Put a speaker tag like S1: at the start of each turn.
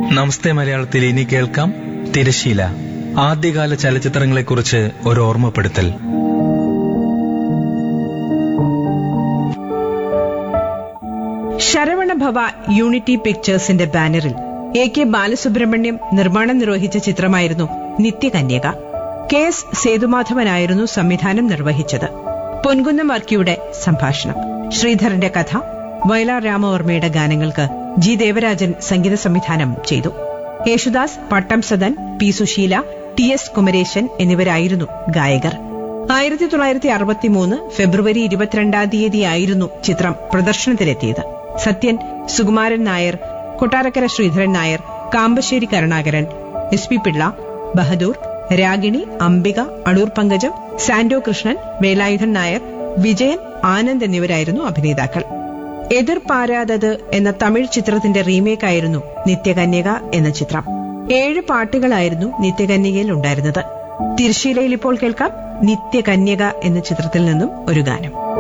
S1: നമസ്തേ മലയാളത്തിൽ ഇനി കേൾക്കാം തിരശീല ആദ്യകാല ചലച്ചിത്രങ്ങളെക്കുറിച്ച് ഒരു ഓർമ്മപ്പെടുത്തൽ
S2: ശരവണ ഭവ യൂണിറ്റി പിക്ചേഴ്സിന്റെ ബാനറിൽ എ കെ ബാലസുബ്രഹ്മണ്യം നിർമ്മാണം നിർവഹിച്ച ചിത്രമായിരുന്നു നിത്യകന്യക കെ എസ് സേതുമാധവനായിരുന്നു സംവിധാനം നിർവഹിച്ചത് പൊൻകുന്നം വർക്കിയുടെ സംഭാഷണം ശ്രീധരന്റെ കഥ വയലാർ രാമവർമ്മയുടെ ഗാനങ്ങൾക്ക് ജി ദേവരാജൻ സംഗീത സംവിധാനം ചെയ്തു Yesudas Pattom Sadan P Susheela T S Kumaresan എന്നിവരായിരുന്നു ഗായകർ ആയിരത്തി തൊള്ളായിരത്തി അറുപത്തിമൂന്ന് ഫെബ്രുവരി ഇരുപത്തിരണ്ടാം തീയതിയായിരുന്നു ചിത്രം പ്രദർശനത്തിലെത്തിയത് സത്യൻ സുകുമാരൻ നായർ കൊട്ടാരക്കര ശ്രീധരൻ നായർ കാമ്പശ്ശേരി കരുണാകരൻ എസ് പി പിള്ള ബഹദൂർ രാഗിണി അംബിക അടൂർ പങ്കജം സാന്റോ കൃഷ്ണൻ വേലായുധൻ നായർ വിജയൻ ആനന്ദ് എന്നിവരായിരുന്നു അഭിനേതാക്കൾ എതിർപാരാതത് എന്ന തമിഴ് ചിത്രത്തിന്റെ റീമേക്കായിരുന്നു നിത്യകന്യക എന്ന ചിത്രം ഏഴ് പാട്ടുകളായിരുന്നു നിത്യകന്യകയിൽ ഉണ്ടായിരുന്നത് തിരുശീലയിൽ ഇപ്പോൾ കേൾക്കാം നിത്യകന്യക എന്ന ചിത്രത്തിൽ നിന്നും ഒരു ഗാനം